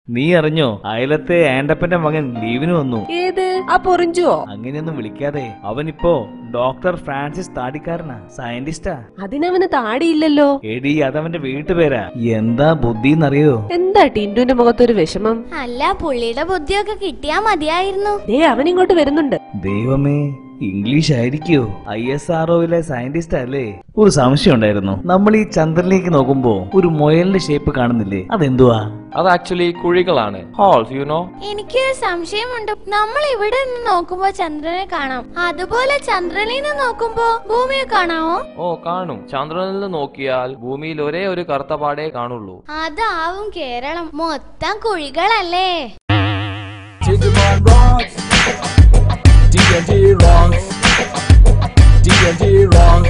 നീ അറിഞ്ഞോ അയലത്തെ ആൻഡപ്പന്റെ മകൻ ലീവിന് വന്നു ഏത് ആ പൊറിഞ്ചുവോ അങ്ങനെയൊന്നും വിളിക്കാതെ അവനിപ്പോ ഡോക്ടർ ഫ്രാൻസിസ് താടിക്കാരനാ സയന്റിസ്റ്റാ അതിനവന് താടിയില്ലല്ലോ എടി അതവന്റെ വീട്ടുപേരാ എന്താ ബുദ്ധിന്നറിയോ എന്താ ടിന്റുവിന്റെ മുഖത്തൊരു വിഷമം അല്ല പുള്ളിയുടെ ബുദ്ധിയൊക്കെ കിട്ടിയാ മതിയായിരുന്നു ദേ അവനിങ്ങോട്ട് വരുന്നുണ്ട് ദൈവമേ ഇംഗ്ലീഷ് ആയിരിക്കോ ഐ എസ് ആർഒയിലെ സയന്റിസ്റ്റ് അല്ലേ ഒരു സംശയം ഉണ്ടായിരുന്നു നമ്മൾ ഈ ചന്ദ്രനിലേക്ക് നോക്കുമ്പോ ഒരു മുയലിന്റെ ഷേപ്പ് കാണുന്നില്ലേ അതെന്തുവാ അത് ആക്ച്വലി കുഴികളാണ് ഹോൾസ് യു നോ എനിക്കൊരു സംശയമുണ്ട് നമ്മൾ ഇവിടെ നിന്ന് നോക്കുമ്പോ ചന്ദ്രനെ കാണാം അതുപോലെ ചന്ദ്രനിൽ നിന്ന് നോക്കുമ്പോ ഭൂമിയെ കാണാമോ ഓ കാണും ചന്ദ്രനിൽ നിന്ന് നോക്കിയാൽ ഭൂമിയിൽ ഒരേ ഒരു കറുത്ത പാടേ കാണുള്ളൂ അതാവും കേരളം മൊത്തം കുഴികളല്ലേ Digimon rocks. D&D rocks. D&D rocks.